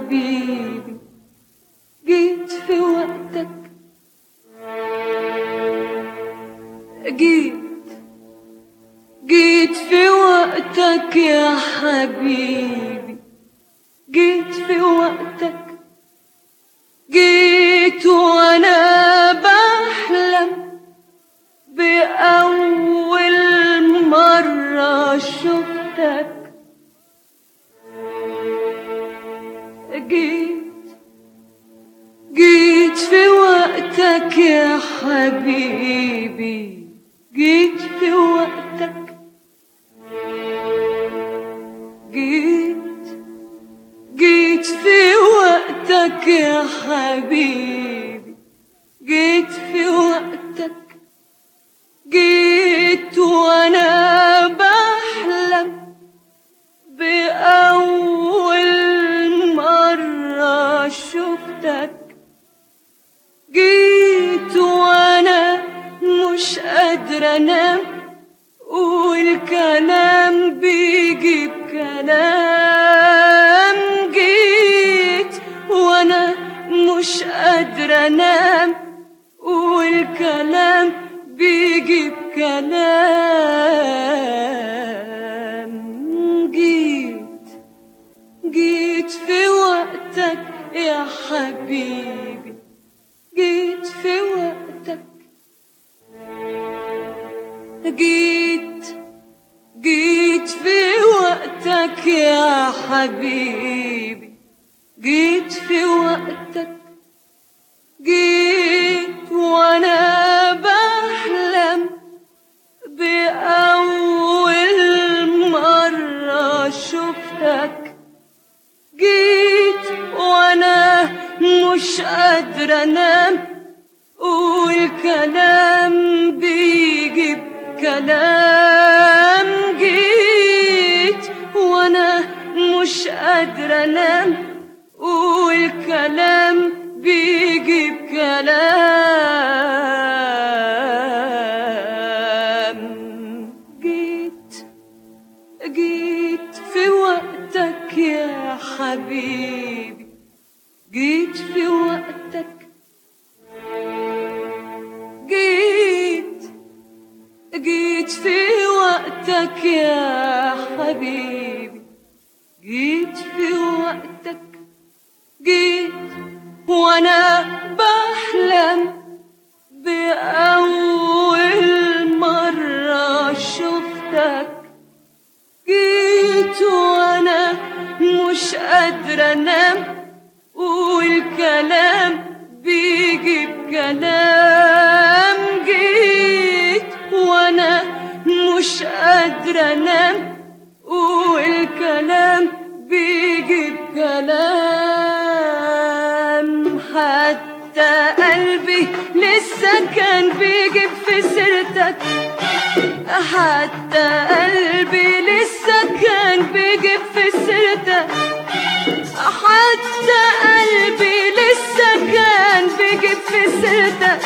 حبيبي جيت في وقتك جيت جيت في وقتك يا حبيبي جيت في وقتك جيت وانا بحلم بأول مرة شفتك جيت جيت في وقتك يا حبيبي جيت في وقتك جيت جيت في وقتك يا حبيبي جيت في وقتك جيت وانا بحلم بأول مرة شفتك جيت وانا مش قادرة انام والكلام بيجيب كلام جيت وانا مش قادرة انام والكلام بيجيب كلام جيت جيت في وقتك يا حبيبي جيت في وقتك جيت جيت في وقتك يا حبيبي جيت في وقتك جيت وانا بحلم بأول مرة شفتك جيت وانا مش قادرة انام والكلام بيجيب كلام جيت وانا مش قادرة انام والكلام بيجيب كلام جيت جيت في وقتك يا حبيبي جيت في وقتك جيت جيت في وقتك يا حبيبي جيت في وقتك جيت وانا بحلم بأول مرة شفتك جيت وانا مش قادرة انام والكلام بيجيب كلام جيت وانا مش قادرة انام والكلام بيجيب كلام حتى قلبي لسه كان بيجيب في سيرتك حتى قلبي لسه كان بيجيب في سيرتك حتى قلبي لسه كان بيجيب في سيرتك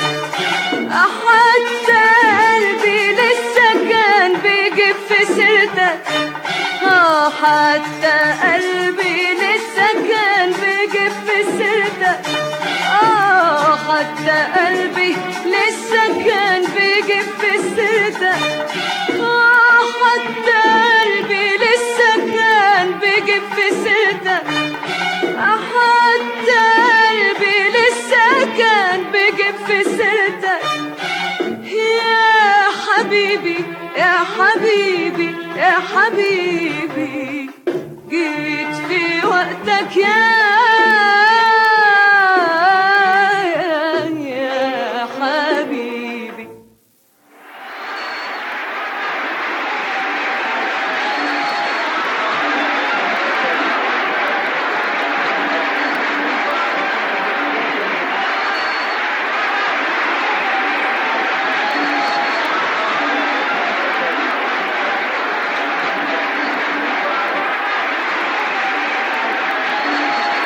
حتى قلبي لسه كان بيجيب في سيرتك آه حتى قلبي لسه كان بيجيب في سيرتك آه حتى قلبي لسه كان بيجيب في سيرتك آه حتى قلبي لسه كان بيجيب في سيرتك حتى قلبي لسه كان بيجيب في سيرتك يا حبيبي يا حبيبي يا حبيبي جيت في وقتك يا يا حبيبي Thank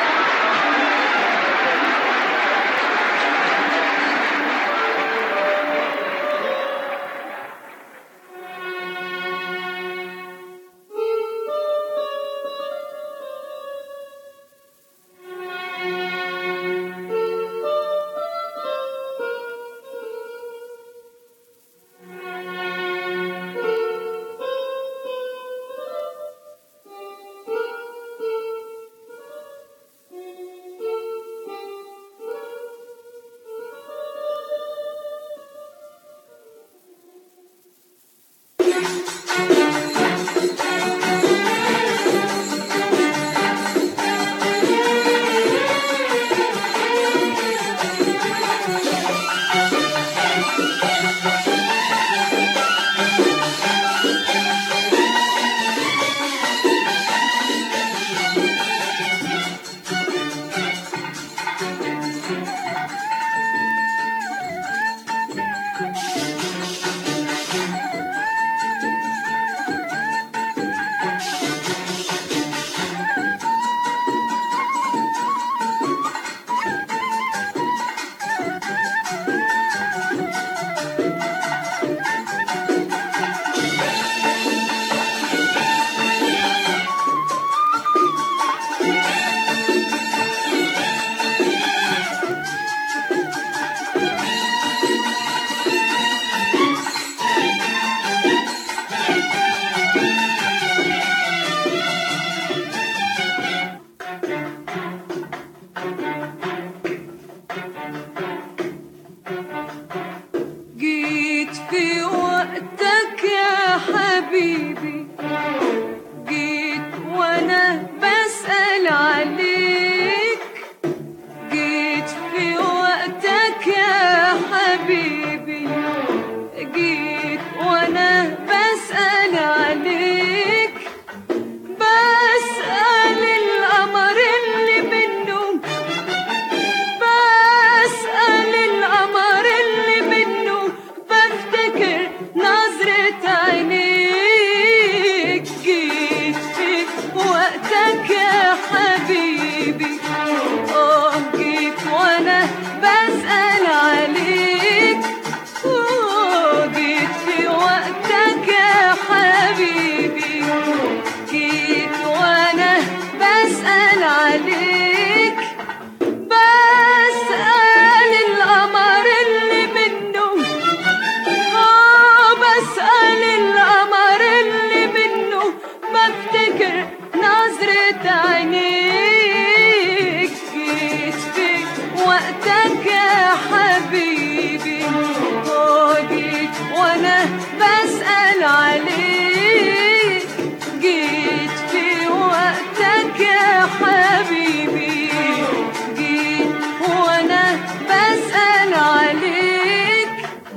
عليك جيت في وقتك يا حبيبي جيت وانا بسأل عليك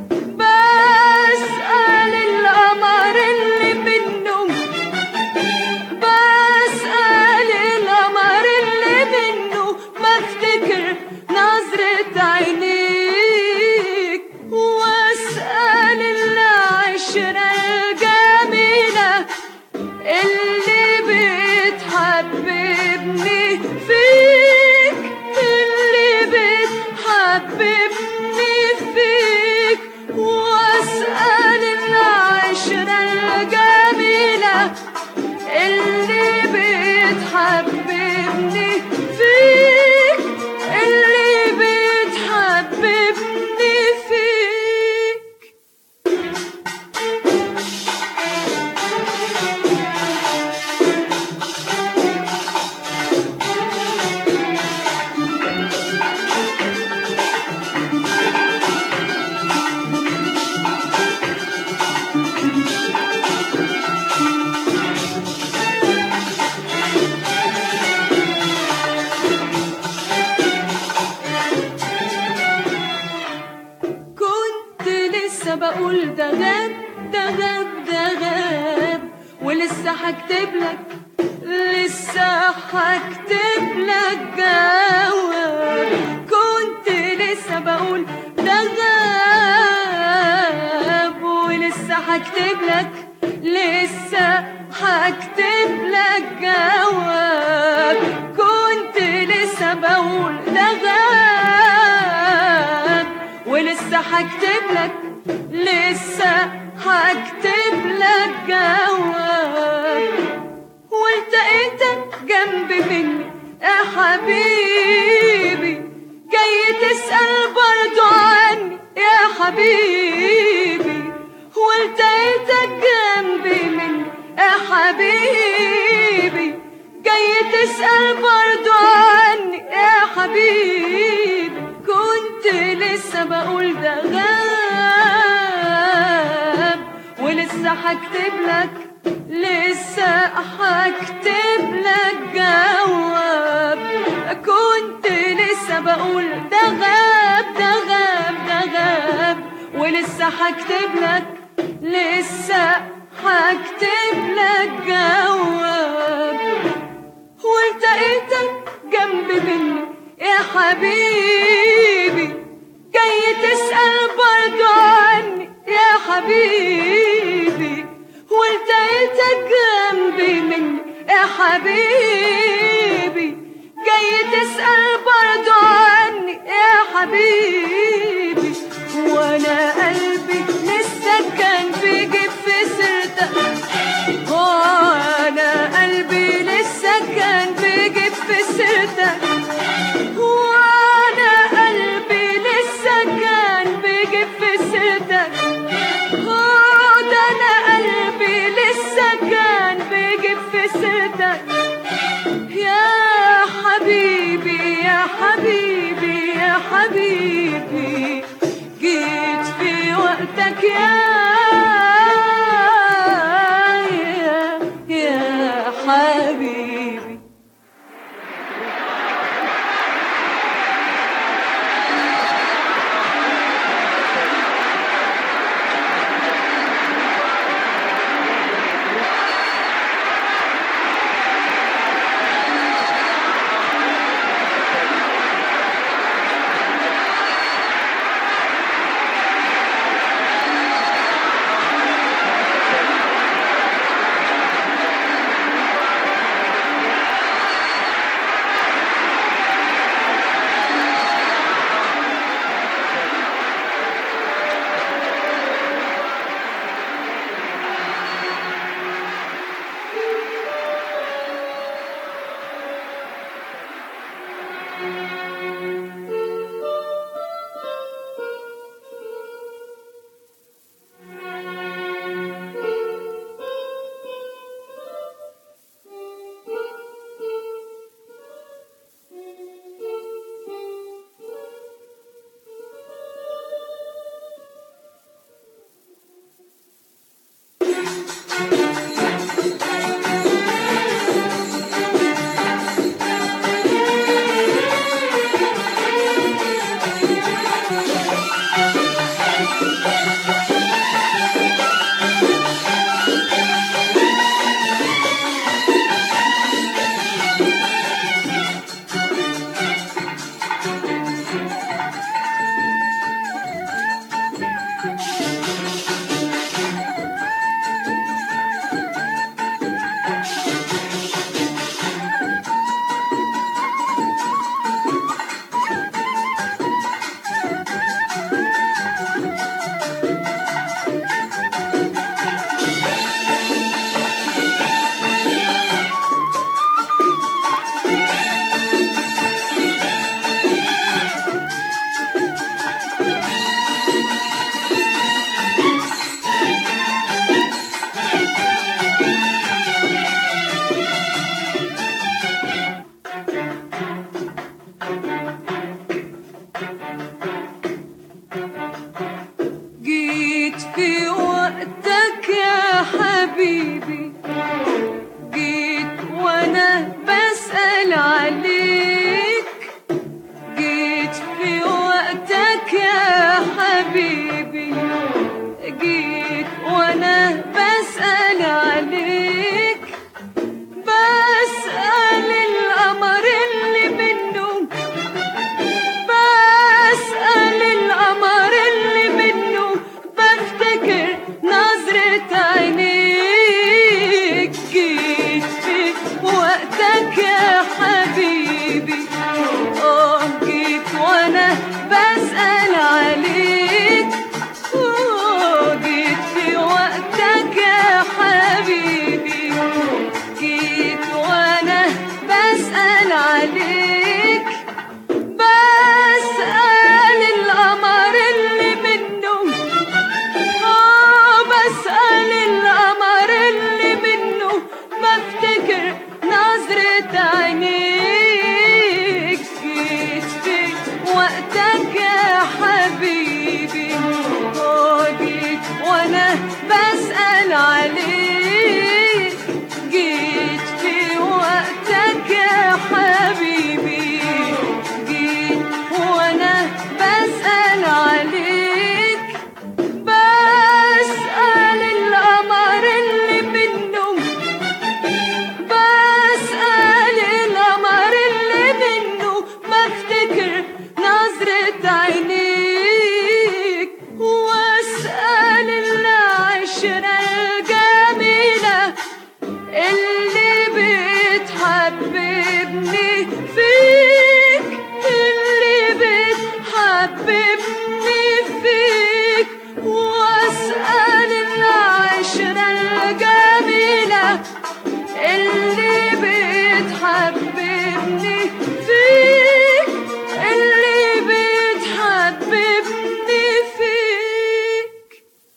بسأل القمر اللي منه بسأل القمر اللي منه بفتكر نظرة عينيك واسأل العشرة الجميلة اللي بتحببني فيك اللي بتحببني فيك واسأل العشرة الجميلة اللي بتحببني فيك اللي بتحببني فيك كنت لسه بقول ده غاب ده غاب ده غاب ولسه هكتب لك لسه هكتب لك جواب كنت لسه بقول ده غاب ولسه هكتب لك لسه هكتب لك جواب كنت لسه بقول ده غاب ولسه هكتب لك لسه هكتب لك جواب والتقيتك جنب مني يا حبيبي جاي تسأل برضو عني يا حبيبي والتقيتك جنب مني يا حبيبي جاي تسأل برضو عني يا حبيبي كنت لسه بقول ده غاب ولسه هكتب لك لسه هكتب لك جواب كنت لسه بقول ده غاب ده غاب ده غاب ولسه هكتب لك لسه هكتب لك جواب والتقيتك جنب مني يا حبيبي جاي تسأل برضو عني يا حبيبي والتقيتك جنب مني يا حبيبي جاي تسأل برضو عني يا حبيبي وانا قلبي لسه كان بيجيب في سيرتك وانا قلبي لسه كان بيجيب في سيرتك وانا قلبي لسه كان بيجيب في سيرتك آه، ده انا قلبي لسه كان بيجيب في سيرتك يا حبيبي يا حبيبي يا حبيبي جيت في وقتك يا يا, يا حبيبي جيت في وقتك يا حبيبي جيت وانا بسأل عليك جيت في وقتك يا حبيبي جيت وانا بسأل عليك بسأل القمر اللي منه بسأل القمر اللي منه بفتكر نظرة عينيك جيت في وقتك يا حبيبي اه جيت وانا بسأل عليك اه جيت في وقتك يا حبيبي جيت وانا بسأل عليك بسأل القمر اللي منه آه بسأل القمر اللي منه بفتكر نظرة عينيك جيت في وقتك يا حبيبي آه جيت وأنا بسأل عليك جيت في وقتك يا حبيبي جيت وأنا بسأل عليك بسأل القمر اللي منه بسأل القمر اللي منه بفتكر نظرة عينيك واسأل العشرة الجميلة اللي بتحببني فيك اللي بتحببني فيك واسأل العشرة الجميلة اللي بتحببني فيك اللي بتحببني فيك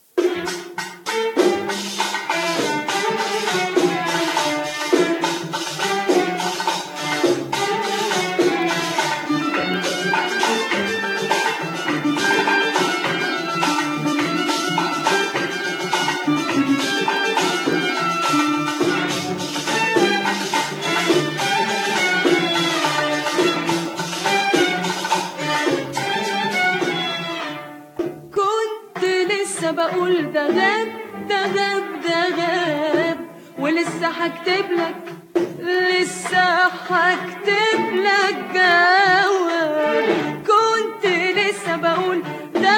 كنت لسه بقول ده غاب ده غاب ده غاب ولسه هكتب لك لسه هكتب لك جواب كنت لسه بقول ده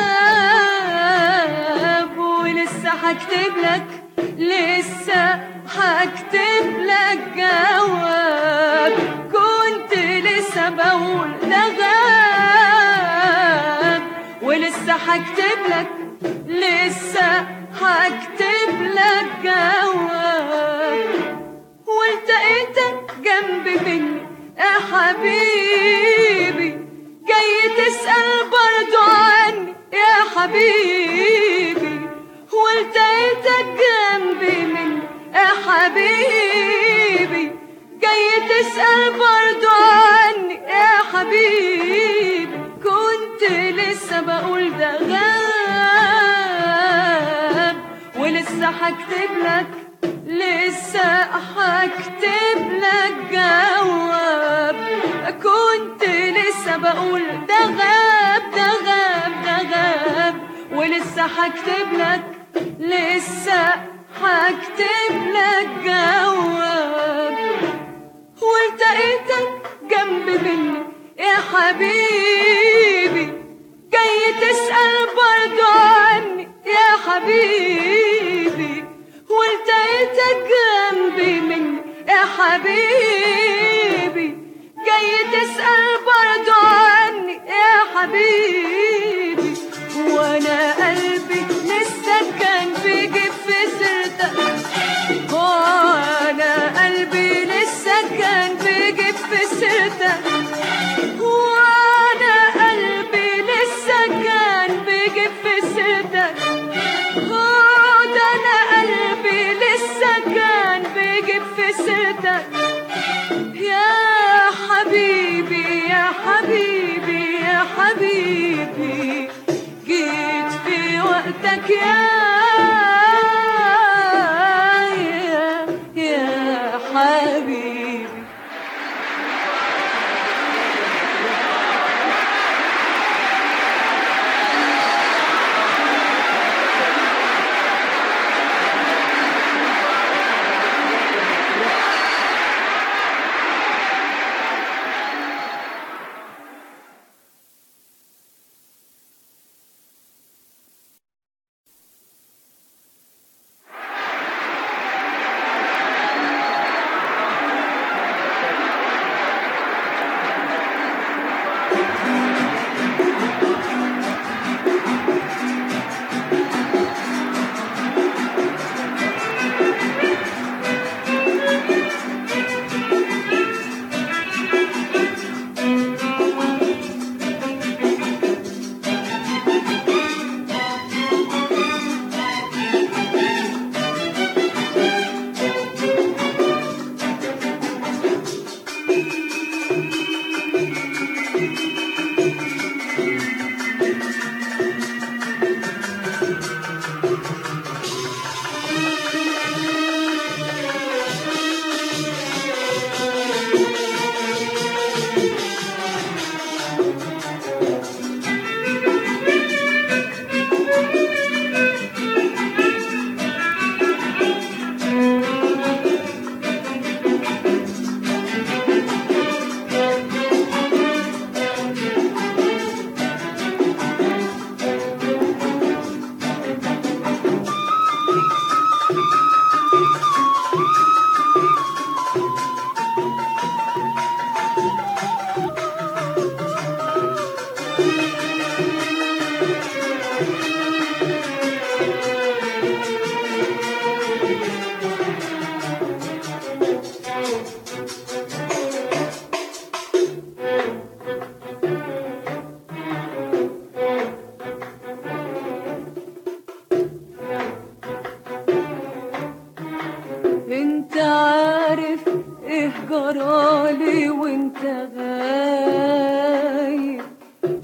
غاب ولسه هكتب لك لسه هكتب لك جواب كنت لسه بقول ده غاب ولسه هكتب لك لسه هكتب لك جواب والتقيتك جنب مني يا حبيبي جاي تسأل برضو عني يا حبيبي والتقيتك جنب مني يا حبيبي جاي تسأل برضو عني يا حبيبي كنت لسه بقول ده غاب ولسه هكتب لك لسه هكتب لك جواب كنت لسه بقول ده غاب ده غاب ده غاب ولسه هكتب لك لسه هكتب لك جواب والتقيتك جنب مني يا حبيبي جاي تسأل برضو عني يا حبيبي والتقيتك جنبي مني يا حبيبي جاي تسأل برضو عني يا حبيبي وانا قلبي لسه كان بيجيب في سيرتك وانا قلبي لسه كان بيجيب في سيرتك وانا قلبي لسه كان بيجيب في سيرتك آه، ده انا قلبي لسه كان بيجيب في سيرتك يا حبيبي يا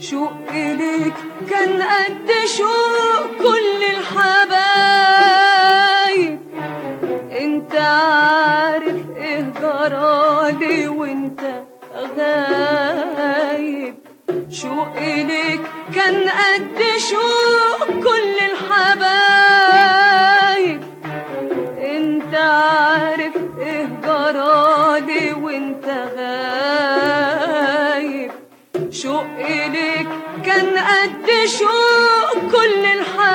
شوق ليك كان قد شوق كل الحبايب انت عارف ايه جرالي وانت غايب شوق ليك كان قد شوق كل الحبايب انت عارف ايه جرالي وانت غايب شوق ليك كان قد شوق كل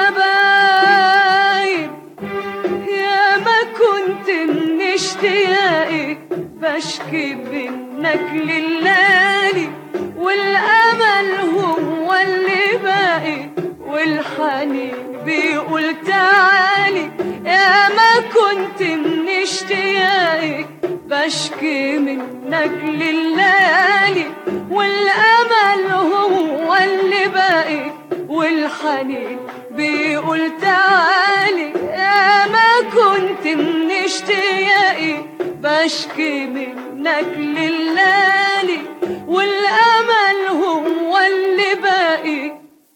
الحبايب يا ما كنت من اشتياقي بشكي منك لليالي والامل هو اللي باقي والحنين بيقول تعالي يا ما كنت من اشتياقي بشكي منك لليالي والامل هو اللي باقي والحنين بيقول تعالي يا ما كنت من اشتياقي بشكي منك لليالي والامل هو اللي باقي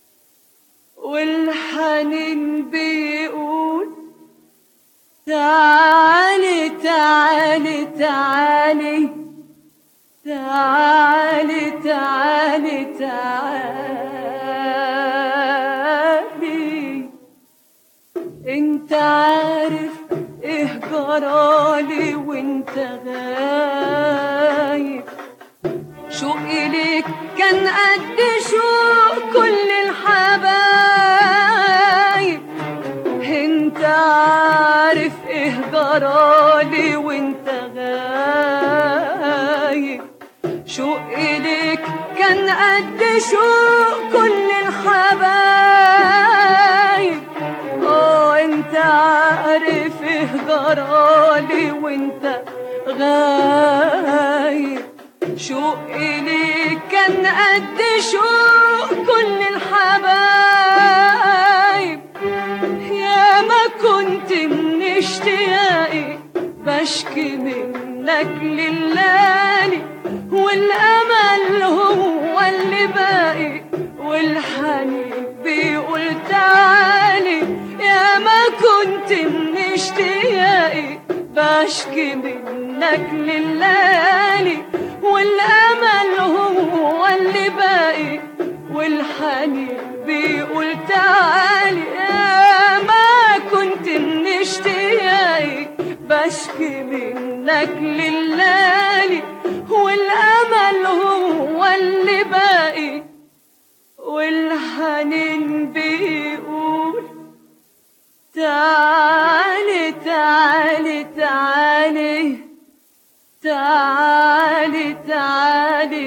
والحنين بيقول تعالي تعالي تعالي تعالي تعالي تعالي انت عارف ايه جرالي وانت غايب شوقي ليك كان قد شوق كل الحبايب انت عارف ايه جرالي وانت غايب شوقي ليك كان قد شوق كل الحبايب اه انت عارف ايه جرالي وانت غايب شوقي ليك كان قد شوق كل الحبايب يا ما كنت من اشتياقي بشكي منك لليالي والامل هو اللي باقي والحنين بيقول تعالي يا ما كنت من اشتياقي بشكي منك لليالي والامل هو اللي باقي والحنين بيقول تعالي يا ما كنت من اشتياقي بشكي منك لليالي والامل هو اللي باقي والحنين بيقول تعالي تعالي تعالي تعالي تعالي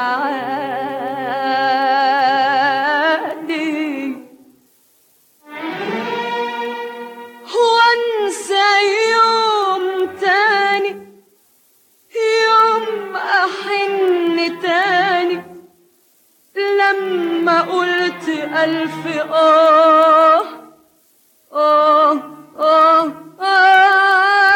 تعالي وانسى يوم تاني يوم احن تاني لما قلت الف اه اه اه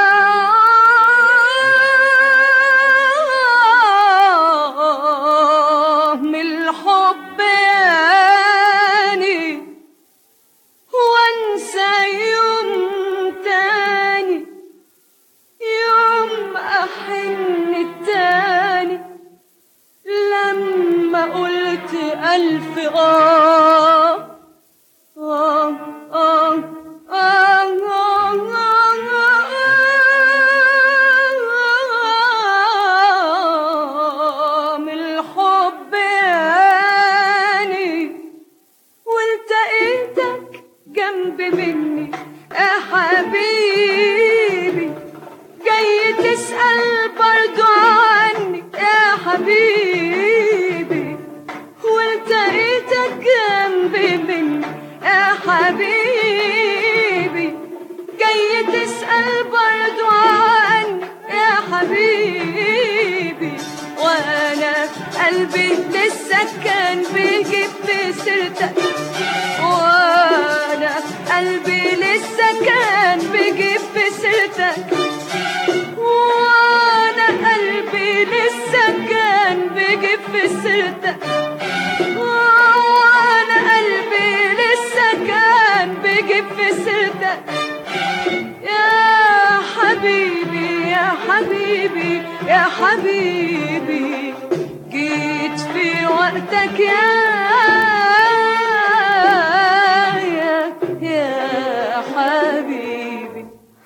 آه من الحب يعني وانسى يوم تاني يوم احن تاني لما قلت الف اه آه آه آه آه من الحب يعني والتقيتك جنب مني يا حبيبي جاي تسأل برضو عني يا حبيبي والتقيتك جنب يا حبيبي جيت في وقتك يا يا يا حبيبي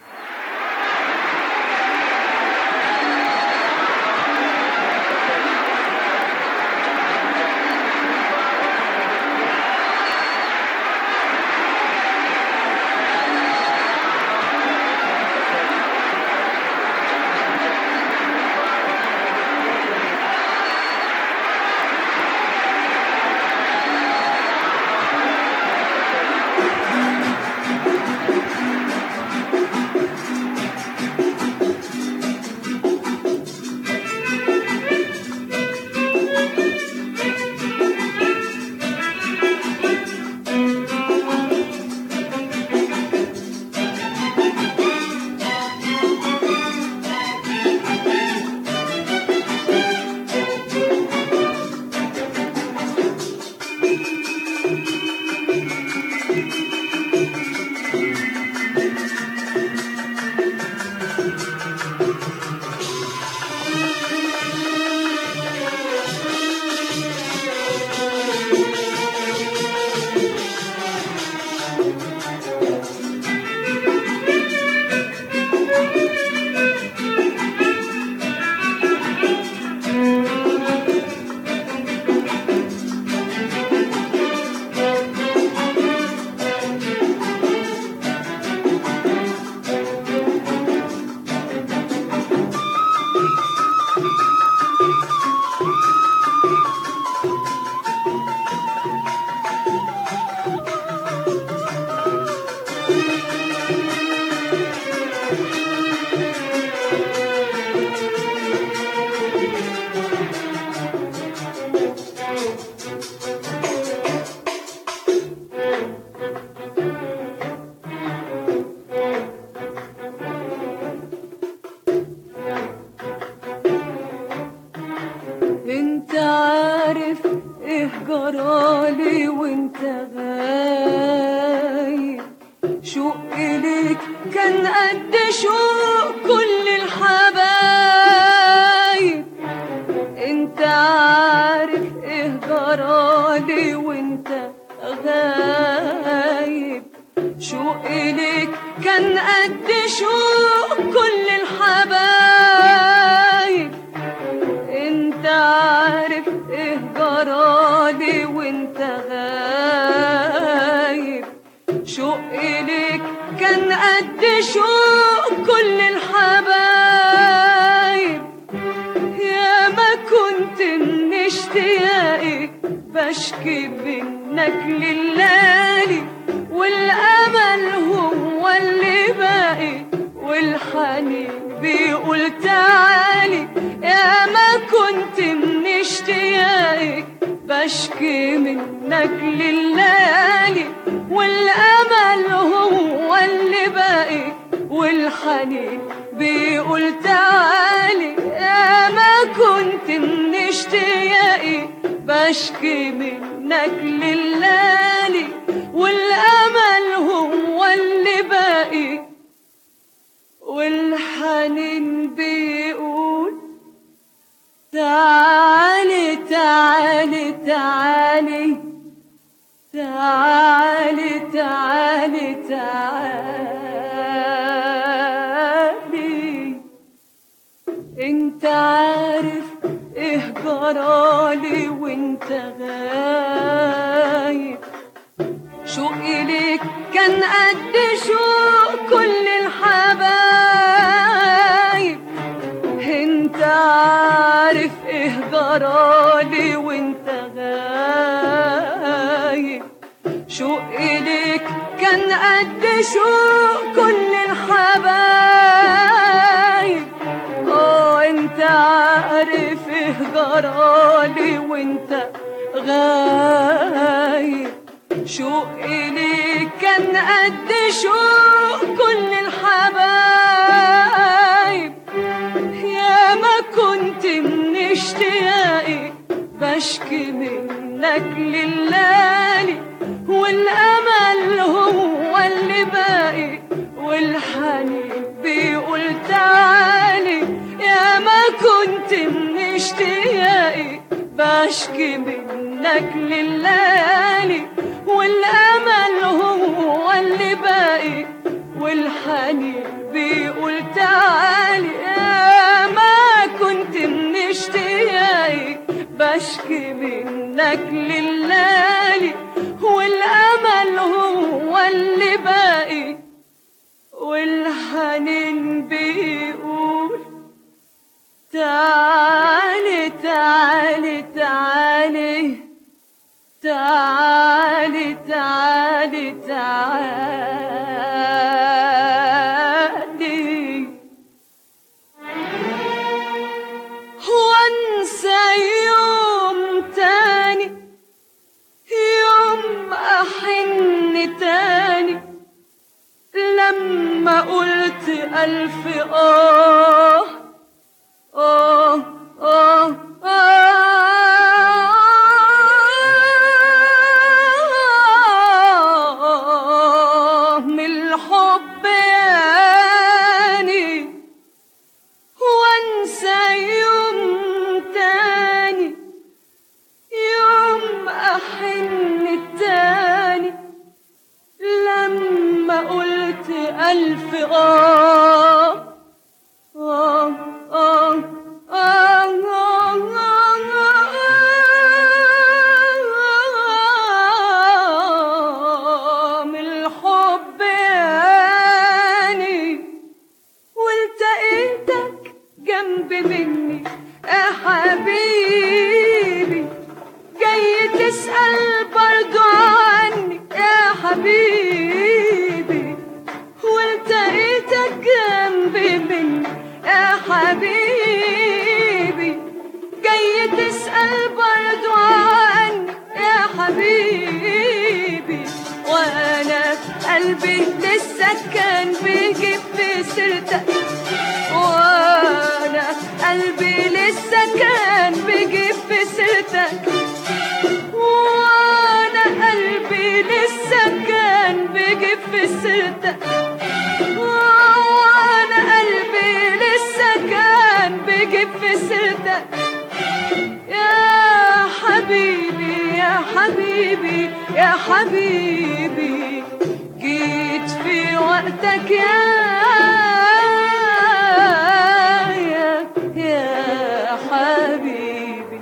انت عارف ايه جرالي وانت غايب شوق ليك كان قد شوق كل الحبايب انت عارف ايه جرالي وانت غايب شوق ليك كان قد شوق كل الحبايب انت عارف ايه جرالي وانت غايب شوق ليك كان قد شوق كل الحبايب يا ما كنت من اشتياقي بشكي منك لليالي والامل هو اللي باقي والحنين بيقول تعالي يا ما كنت من اشتياقي بشكي منك لليالي والامل هو اللي باقي والحنين بيقول تعالي يا ما كنت من اشتياقي بشكي منك لليالي والامل هو اللي باقي والحنين بيقول تعالي تعالي تعالي تعالي تعالي تعالي انت عارف ايه جرالي وانت غايب شوقي ليك كان قد شوق كل الحبايب انت عارف ايه جرالي وانت غايب شوقي ليك كان قد شوق كل الحبايب اه انت عارف ايه جرالي وانت غايب شوقي ليك كان قد شوق كل الحبايب يا ما كنت من اشتياقي بشكي منك لليالي والامل هو اللي باقي والحنين بيقول تعالي يا يا ما كنت من اشتياقي بشكي منك لليالي والامل هو اللي باقي والحنين بيقول تعالي يا ما كنت من اشتياقي بشكي منك لليالي والامل هو اللي باقي والحنين بيقول تعالي تعالي تعالي تعالي تعالي تعالي وانسى يوم تاني يوم احن تاني لما قلت ألف آه آه آه آه من الحب يعني وانسى يوم تاني يوم أحن تاني لما قلت ألف آه آه آه آه آه من الحب يعني والتقيتك جنب مني يا حبيبي جاي تسأل برضو عني يا حبيبي والتقيتك جنب مني يا حبيبي جاي تسأل برضو عني يا حبيبي وانا قلبي لسه كان بيجيب في سيرتك وانا قلبي لسه كان بيجيب في سيرتك وانا قلبي لسه كان بيجيب في سيرتك وانا قلبي لسه كان بيجيب في سيرتك يا حبيبي يا حبيبي يا حبيبي جيت في وقتك يا يا يا حبيبي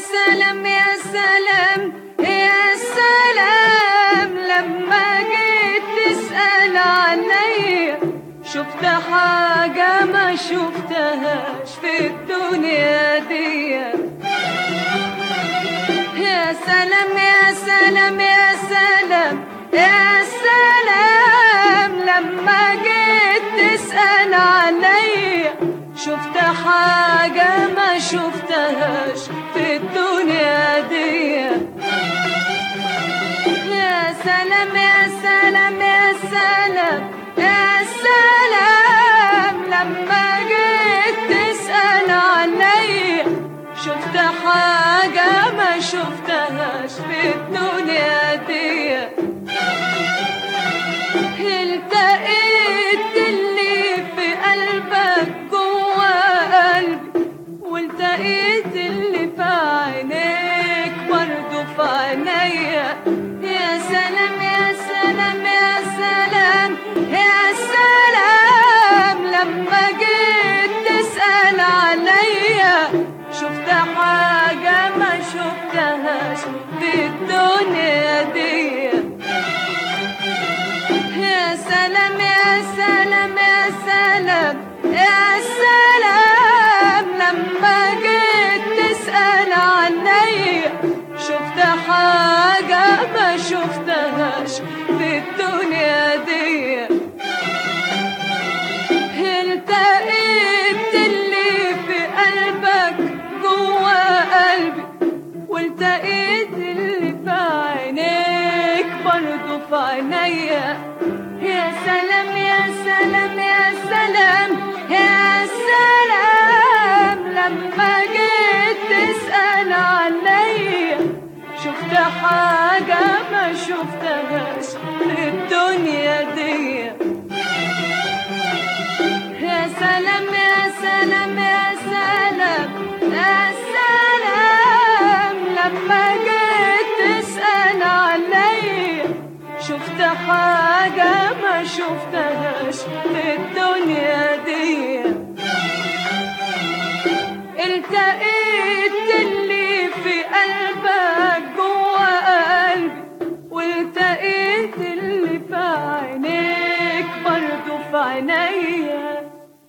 سلام يا سلام يا سلام لما جيت تسأل عليا شفت حاجة ما شفتهاش في الدنيا دي يا سلام يا سلام يا سلام يا سلام لما جيت تسأل عليا شفت حاجة ما شفتهاش في الدنيا دي يا سلام يا سلام يا سلام يا سلام لما جيت تسأل عليا شفت حاجة ما شفتهاش في الدنيا دي التقيت اللي في قلبك جوا قلبي والتقيت اللي في عينيك برضه في عينيا يا سلام يا سلام يا سلام يا سلام لما جيت تسأل عليا شفت حاجة ما شفتهاش في الدنيا دي يا سلام يا سلام يا سلام يا سلام لما جيت تسأل عني شفت حاجة ما شفتهاش في الدنيا دي التقيت اللي في قلبك جوا قلبي والتقيت اللي في عينيك برضه في عينيا يا سلام يا سلام يا سلام يا سلام لما جيت تسأل عليا شفت حاجة ما شفتهاش في الدنيا دي يا سلام يا سلام يا سلام يا سلام لما جيت تسأل عليا شفت حاجة ما شفتهاش في الدنيا دي التقيت اللي في قلبك جوا قلبي والتقيت اللي في عينيك برضه في عينيا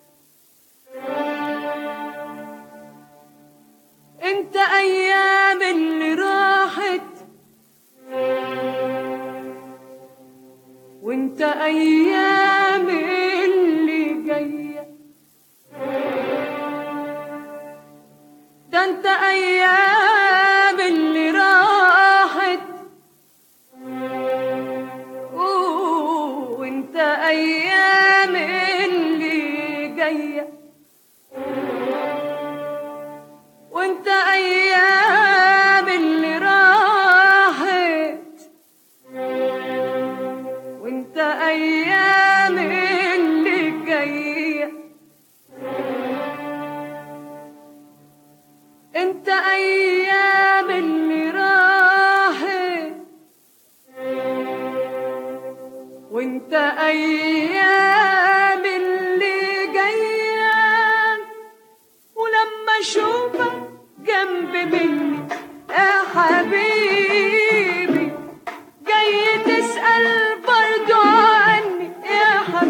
انت ايام اللي راحت وانت ايام اللي جايه ده انت ايام اللي راحت أوه، وانت ايام اللي جايه وانت ايام اللي راحت وانت ايام اللي جايه انت ايام اللي راحت وانت ايام اللي جايه ولما اشوفك جنب مني يا حبيبي جاي تسأل برضو عني يا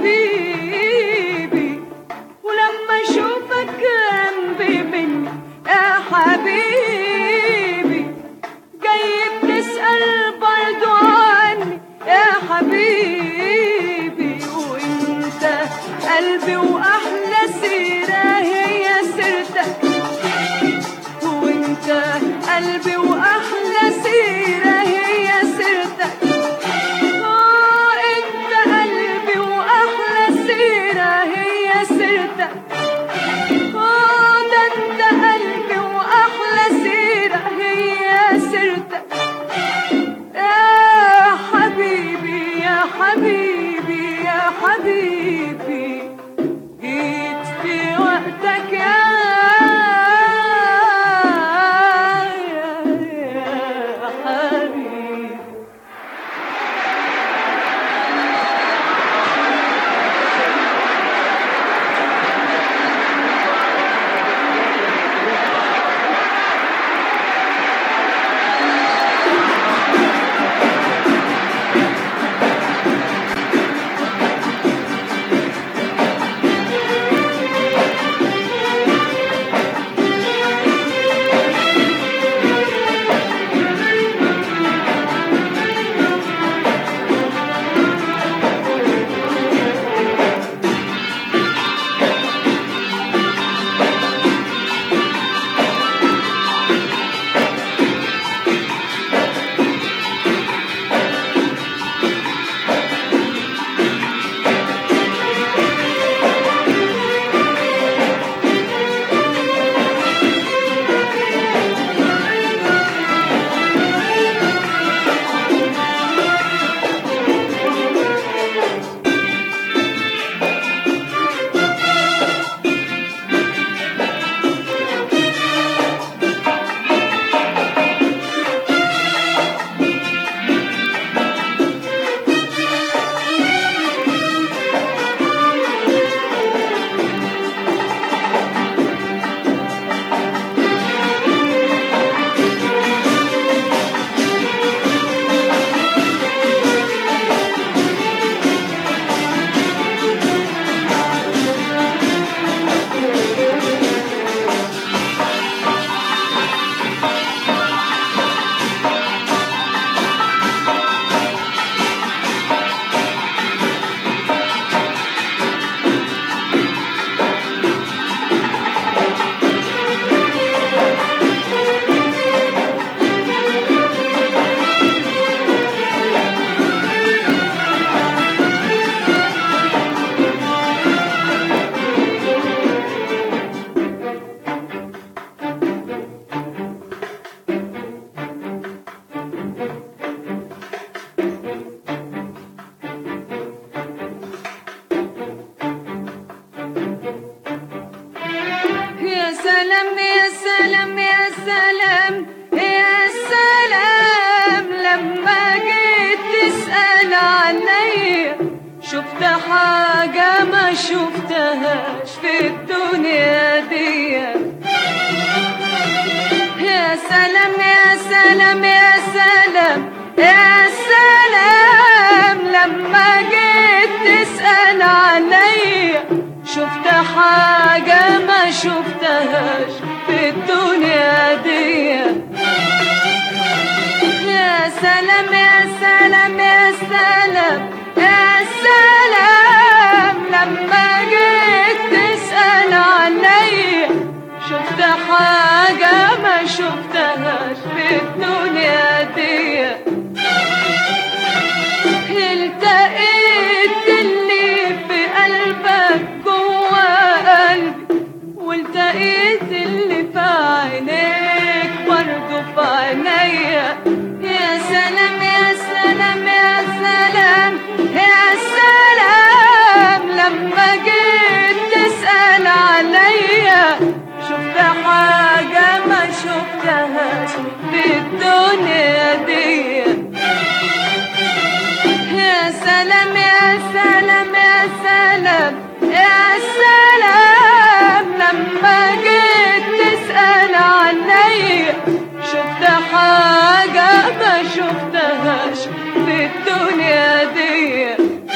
حبيبي ولما اشوفك جنب مني يا حبيبي جاي بتسأل برضو عني يا حبيبي وانت قلبي واحلى سيرة هي سيرتك وانت قلبي واحلى سيرة هي سيرتك آه، انت قلبي واحلى سيرة هي سيرتك آه، ده انت قلبي واحلى سيرة هي سيرتك يا حبيبي يا حبيبي يا حبيبي جيت في وقتك يا يا حبيبي سلام يا سلام لما جيت تسأل عليا شفت حاجة ما شفتهاش في الدنيا دي يا سلام يا سلام يا سلام يا سلام لما جيت تسأل عليا شفت حاجة ما شفتهاش في الدنيا دي يا سلام يا سلام يا سلام يا سلام لما جيت تسأل عليا شفت حاجة ما شفتهاش في الدنيا دي التقيت اللي في قلبك جوا قلبي والتقيت اللي في عينيك برضه في عينيا يا سلام يا سلام يا سلام يا سلام لما جيت تسأل عليا شفت حاجة ما شفتهاش في الدنيا دي يا سلام يا سلام يا سلام يا سلام لما جيت تسأل عليا شفت حاجة ما شفتهاش في الدنيا دي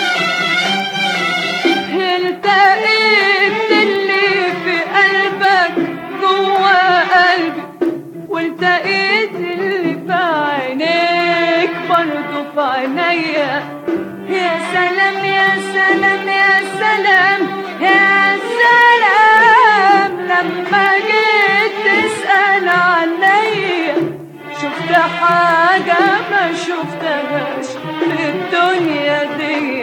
التقيت اللي في قلبك جوا قلبي والتقيت اللي في عينيك برضه في عينيا يا سلام يا سلام يا سلام يا سلام لما جيت تسأل عليا شفت حاجة ما شفتهاش في الدنيا دي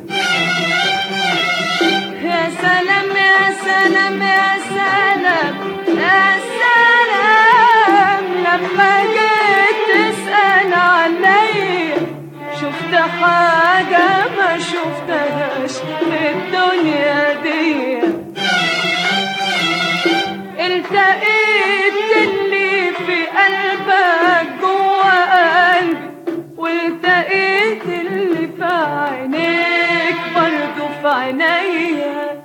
يا سلام يا سلام يا سلام يا سلام لما جيت تسأل عليا شفت حاجة ما شفتهاش في الدنيا دي التقيت اللي في قلبك جوا قلبي والتقيت اللي في عينيك برضه في عينيا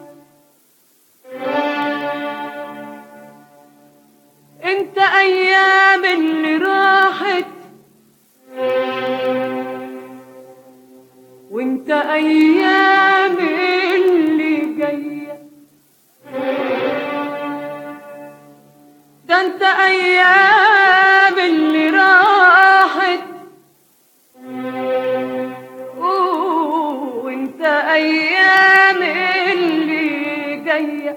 انت ايام اللي راحت وانت ايام اللي جايه ده انت ايام اللي راحت أوه، وانت ايام اللي جايه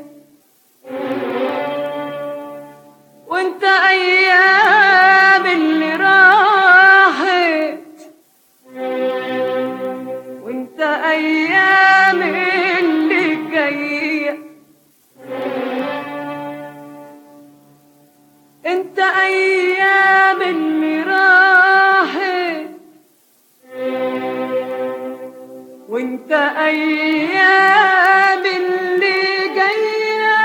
وانت ايام اللي راحت وانت ايام اللي جايه انت ايام اللي راحت وانت ايام اللي جايه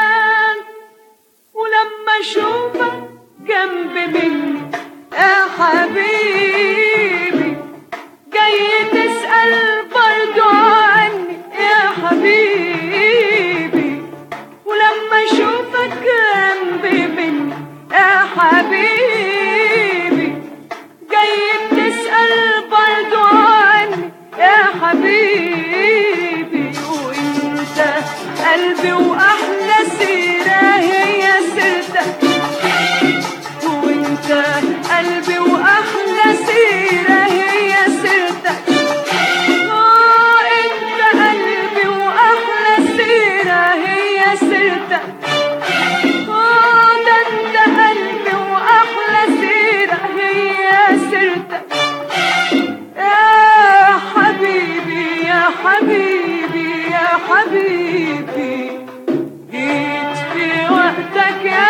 ولما اشوفك جنب مني يا حبيبي جاي تسأل برضو عني يا حبيبي ولما اشوفك جنب مني يا حبيبي جاي تسأل برضو عني يا حبيبي وانت قلبي واحلى سيرة هي سيرتك وانت قلبي واحلى سيرة هي سيرتك اه انت قلبي واحلى سيرة هي سيرتك اه ده انت قلبي واحلى سيرة هي سيرتك يا حبيبي يا حبيبي يا حبيبي جيت في وقتك يا